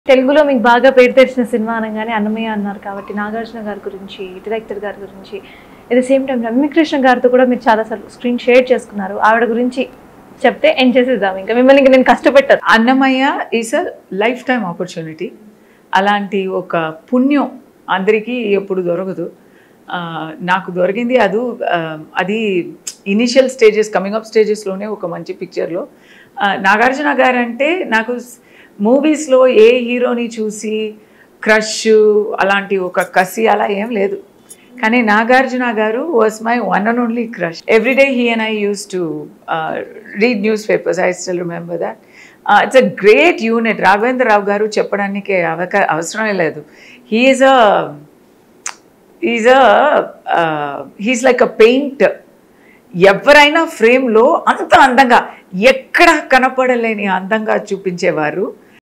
తెలుగులో మీకు బాగా పేరు తెచ్చిన సినిమా అనగానే అన్నమయ్య అన్నారు కాబట్టి నాగార్జున గారి గురించి డైరెక్టర్ గారి గురించి at the same time Ramya Krishna గారితో కూడా మీరు చాలాసార్లు స్క్రీన్ షేర్ చేసుకున్నారు ఆవిడ గురించి చెప్తే ఎండ్ చేసేద్దాం ఇంకా మిమ్మల్ని ఇంకా నేను కష్టపెట్టాను Annamayya is a lifetime opportunity అలాంటి ఒక పుణ్యం అందరికీ ఎప్పుడు దొరకదు ఆ, నాకు దొరికింది అది ఆ, అది ఇనిషియల్ స్టేజెస్ కమింగ్ అప్ స్టేజెస్లోనే ఒక మంచి పిక్చర్లో నాగార్జున గారు అంటే నాకు మూవీస్లో ఏ హీరోని చూసి క్రష్ అలాంటి ఒక కసి అలా ఏం లేదు కానీ నాగార్జున గారు was my one and only crush every day he and I used to read newspapers I still remember that it's a great unit Raghavendra Rao గారు చెప్పడానికి అవక అవసరమే లేదు he's a is a he's like a paint ఎవరైనా ఫ్రేమ్లో అంత అందంగా ఎక్కడ కనపడలేని అందంగా చూపించేవారు